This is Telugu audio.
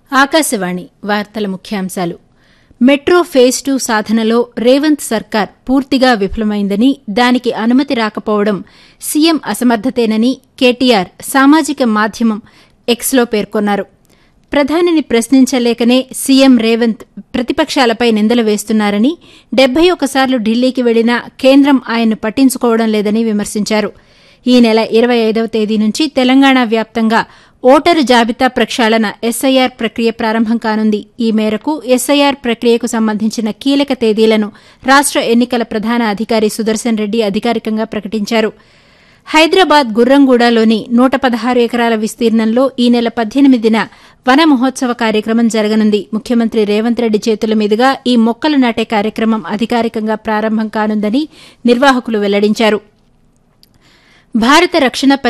ఆకాశవాణి వార్తల ముఖ్యాంశాలు మెట్రో ఫేజ్ టూ సాధనలో రేవంత్ సర్కార్ పూర్తిగా విఫలమైందని దానికి అనుమతి రాకపోవడం సీఎం అసమర్థతేనని కేటీఆర్ సామాజిక మాధ్యమం ఎక్స్లో పేర్కొన్నారు ప్రధానిని ప్రశ్నించలేకనే సీఎం రేవంత్ ప్రతిపక్షాలపై నిందలు వేస్తున్నారని డెబ్బై ఒకసార్లు ఢిల్లీకి వెళ్లినా కేంద్రం ఆయన్ను పట్టించుకోవడం లేదని విమర్శించారు ఈ నెల ఇరవై ఐదవ తేదీ నుంచి తెలంగాణ వ్యాప్తంగా ఓటరు జాబితా ప్రక్షాళన ఎస్ఐఆర్ ప్రక్రియ ప్రారంభం కానుంది ఈ మేరకు ఎస్ఐఆర్ ప్రక్రియకు సంబంధించిన కీలక తేదీలను రాష్ట ఎన్నికల ప్రధాన అధికారి సుదర్శన్ రెడ్డి అధికారికంగా ప్రకటించారు హైదరాబాద్ గుర్రంగూడలోని నూట పదహారు ఎకరాల విస్తీర్ణంలో ఈ నెల పద్దెనిమిదిన వన మహోత్సవ కార్యక్రమం జరగనుంది ముఖ్యమంత్రి రేవంత్ రెడ్డి చేతుల మీదుగా ఈ మొక్కలు నాటే కార్యక్రమం అధికారికంగా ప్రారంభం కానుందని నిర్వాహకులు వెల్లడించారు భారత రక్షణ